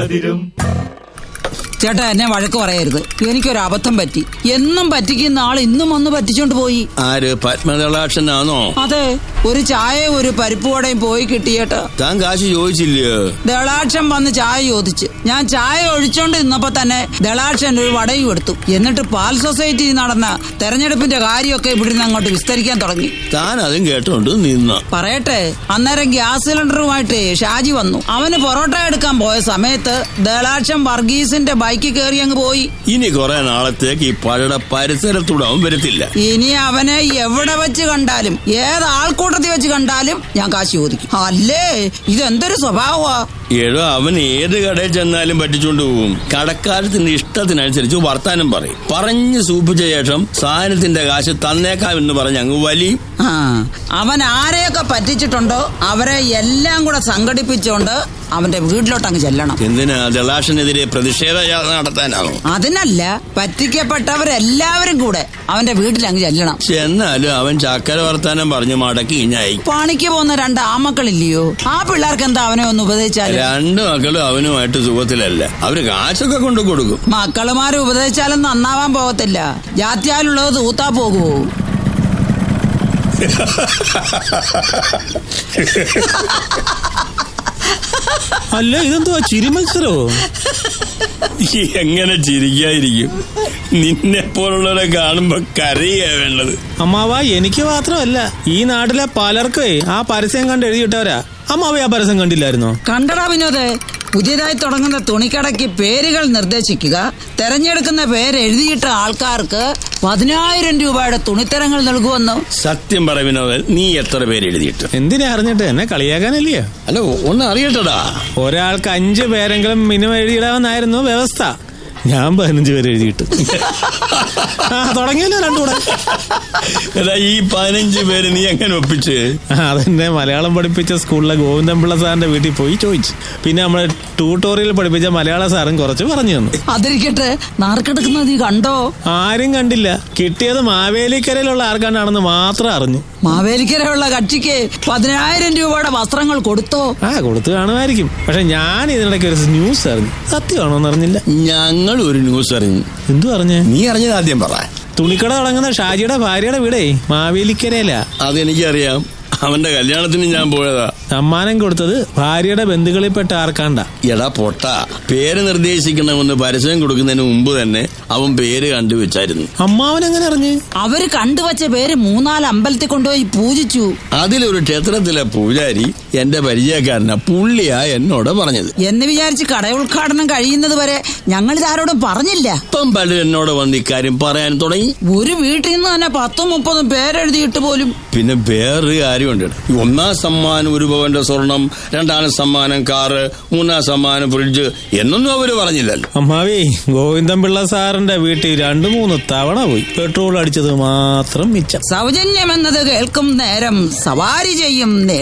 മന്ദിരം ചേട്ടാ എന്നെ വഴക്ക് പറയരുത് എനിക്കൊരു അബദ്ധം പറ്റി എന്നും പറ്റിക്കുന്ന ആൾ ഇന്നും ഒന്ന് പറ്റിച്ചോണ്ട് പോയി ആര് പത്മദളാക്ഷനാണോ അതെ ഒരു ചായ ഒരു പരിപ്പ് വടയും പോയി കിട്ടിയേട്ടാ താൻ കാശ് ചോദിച്ചില്ലയോ ദളാക്ഷൻ വന്ന് ചായ ചോദിച്ച് ഞാൻ ചായ ഒഴിച്ചോണ്ട് നിന്നപ്പോ തന്നെ ദളാക്ഷൻ ഒരു വടയും എടുത്തു എന്നിട്ട് പാൽ സൊസൈറ്റി നടന്ന തെരഞ്ഞെടുപ്പിന്റെ കാര്യമൊക്കെ ഇവിടുന്ന് അങ്ങോട്ട് വിസ്തരിക്കാൻ തുടങ്ങി താൻ അതും കേട്ടോണ്ട് നിന്ന പറയട്ടെ അന്നേരം ഗ്യാസ് സിലിണ്ടറുമായിട്ട് ഷാജി വന്നു അവന് പൊറോട്ട എടുക്കാൻ പോയ സമയത്ത് ദളാക്ഷൻ വർഗീസിന്റെ ബൈക്കിൽ കയറി അങ്ങ് പോയി ഇനി കുറെ നാളത്തേക്ക് ഈ പഴയുടെ പരിസരത്തൂടെ അവൻ വരത്തില്ല ഇനി അവനെ എവിടെ വെച്ച് കണ്ടാലും ഏത് ആൾക്കൂട്ടത്തിൽ വെച്ച് കണ്ടാലും ഞാൻ കാശ് ചോദിക്കും അല്ലേ ഇതെന്തൊരു സ്വഭാവമാ ഏഴോ അവൻ ഏത് കടയിൽ ചെന്നാലും പറ്റിച്ചോണ്ട് പോകും കടക്കാരത്തിന്റെ ഇഷ്ടത്തിനനുസരിച്ച് വർത്താനം പറയും പറഞ്ഞു സൂപ്പിച്ച ശേഷം സാധനത്തിന്റെ കാശ് തന്നേക്കാം എന്ന് പറഞ്ഞ് അങ്ങ് വലിയും ആ അവൻ ആരെയൊക്കെ പറ്റിച്ചിട്ടുണ്ടോ അവരെ എല്ലാം കൂടെ സംഘടിപ്പിച്ചുകൊണ്ട് അവന്റെ വീട്ടിലോട്ട് അങ്ങ് ചെല്ലണം എന്തിനാ ദളാഷിനെതിരെ പ്രതിഷേധ യാത്ര നടത്താനാണോ അതിനല്ല പറ്റിക്കപ്പെട്ടവരെല്ലാവരും കൂടെ അവന്റെ വീട്ടിൽ അങ്ങ് ചെല്ലണം ചെന്നാലും അവൻ ചക്കര വർത്താനം പറഞ്ഞു മടക്കി ഇഞ്ഞായി പണിക്ക് പോകുന്ന രണ്ട് ആമക്കളില്ലയോ ആ പിള്ളേർക്ക് എന്താ അവനെ ഒന്ന് ഉപദേശിച്ചാല് രണ്ടു മക്കളും അവനുമായിട്ട് സുഖത്തിലല്ല അവര് കാശൊക്കെ കൊണ്ടു കൊടുക്കും മക്കളുമാരെ ഉപദേശിച്ചാലും നന്നാവാൻ പോകത്തില്ല ജാത്യാലുള്ളത് തൂത്താ പോകുമോ അല്ല ഇതെന്തുവാ ചിരി മത്സരമോ എങ്ങനെ ചിരിക്കാതിരിക്കും നിന്നെ പോലുള്ളവരെ കാണുമ്പോ കരയുക വേണ്ടത് അമ്മാവ എനിക്ക് മാത്രമല്ല ഈ നാട്ടിലെ പലർക്കേ ആ പരസ്യം കണ്ട് എഴുതിയിട്ടവരാ അമ്മാവ ആ പരസ്യം കണ്ടില്ലായിരുന്നോ കണ്ടടാ വിനോദേ പുതിയതായി തുടങ്ങുന്ന തുണിക്കടയ്ക്ക് പേരുകൾ നിർദ്ദേശിക്കുക തെരഞ്ഞെടുക്കുന്ന പേര് എഴുതിയിട്ട ആൾക്കാർക്ക് പതിനായിരം രൂപയുടെ തുണിത്തരങ്ങൾ നൽകുമെന്ന് സത്യം പറ വിനോദൻ നീ എത്ര പേര് എഴുതിയിട്ട് എന്തിനാ അറിഞ്ഞിട്ട് എന്നെ കളിയാക്കാനല്ലയോ അല്ല ഒന്ന് അറിയട്ടടാ ഒരാൾക്ക് അഞ്ച് പേരെങ്കിലും മിനിമം എഴുതിയിടാമെന്നായിരുന്നു വ്യവസ്ഥ ഞാൻ പതിനഞ്ച് പേര് എഴുതിയിട്ട് ആ തുടങ്ങിയല്ലോ രണ്ടുകൂടെ എടാ ഈ പതിനഞ്ച് പേര് നീ എങ്ങനെ ഒപ്പിച്ച് ആ, അതെന്നെ മലയാളം പഠിപ്പിച്ച സ്കൂളിലെ ഗോവിന്ദൻപിള്ള സാറിന്റെ വീട്ടിൽ പോയി ചോദിച്ചു പിന്നെ നമ്മളെ ട്യൂട്ടോറിയൽ പഠിപ്പിച്ച മലയാള സാറും കുറച്ച് പറഞ്ഞു തന്നു അതിരിക്കട്ടെ നാർക്കെടുക്കുന്നത് നീ കണ്ടോ ആരും കണ്ടില്ല കിട്ടിയത് മാവേലിക്കരയിലുള്ള ആർക്കാണ്ടാണെന്ന് മാത്രം അറിഞ്ഞു മാവേലിക്കരയുള്ള കക്ഷിക്ക് പതിനായിരം രൂപയുടെ വസ്ത്രങ്ങൾ കൊടുത്തോ ആ കൊടുത്തു കാണുമായിരിക്കും പക്ഷെ ഞാൻ ഇതിനിടയ്ക്ക് ഒരു ന്യൂസ് അറിഞ്ഞു സത്യമാണോ എന്നറിഞ്ഞില്ല ഞങ്ങൾ ഒരു ന്യൂസ് അറിഞ്ഞു എന്തു പറഞ്ഞേ നീ അറിഞ്ഞത് ആദ്യം പറ തുണിക്കട തുടങ്ങുന്ന ഷാജിയുടെ ഭാര്യയുടെ വീടേ മാവേലിക്കരയിലാ അതെനിക്കറിയാം അവന്റെ കല്യാണത്തിന് ഞാൻ പോയതാ സമ്മാനം കൊടുത്തത് ഭാര്യയുടെ ബന്ധുക്കളിൽപ്പെട്ട ആർക്കാണ്ട എടാ പൊട്ട പേര് നിർദ്ദേശിക്കണമെന്ന് പരസ്യം കൊടുക്കുന്നതിന് മുമ്പ് തന്നെ അവൻ പേര് കണ്ടുവച്ചായിരുന്നു അമ്മാവൻ എങ്ങനെ അറിഞ്ഞ് അവര് കണ്ടുവച്ച പേര് മൂന്നാല് അമ്പലത്തിൽ കൊണ്ടുപോയി പൂജിച്ചു അതിലൊരു ക്ഷേത്രത്തിലെ പൂജാരി എന്റെ പരിചയക്കാരനാ പുള്ളിയാ എന്നോട് പറഞ്ഞത് എന്ന് വിചാരിച്ച് കട ഉദ്ഘാടനം കഴിയുന്നത് വരെ ഞങ്ങൾ ഇതാരോടും പറഞ്ഞില്ല ഇപ്പം പലരും എന്നോട് വന്ന് ഇക്കാര്യം പറയാൻ തുടങ്ങി ഒരു വീട്ടിൽ നിന്ന് തന്നെ പത്തും മുപ്പതും പേരെഴുതിയിട്ട് പോലും പിന്നെ വേറൊരു കാര്യമുണ്ട് ഈ ഒന്നാം സമ്മാനം ഒരു പവന്റെ സ്വർണം രണ്ടാം സമ്മാനം കാറ് മൂന്നാം സമ്മാനം ഫ്രിഡ്ജ് എന്നൊന്നും അവര് പറഞ്ഞില്ലല്ലോ അമ്മാവേ ഗോവിന്ദൻപിള്ള സാറിന്റെ വീട്ടിൽ രണ്ടു മൂന്ന് തവണ പോയി പെട്രോൾ അടിച്ചത് മാത്രം മിച്ചം സൗജന്യമെന്നത് കേൾക്കും നേരം സവാരി ചെയ്യും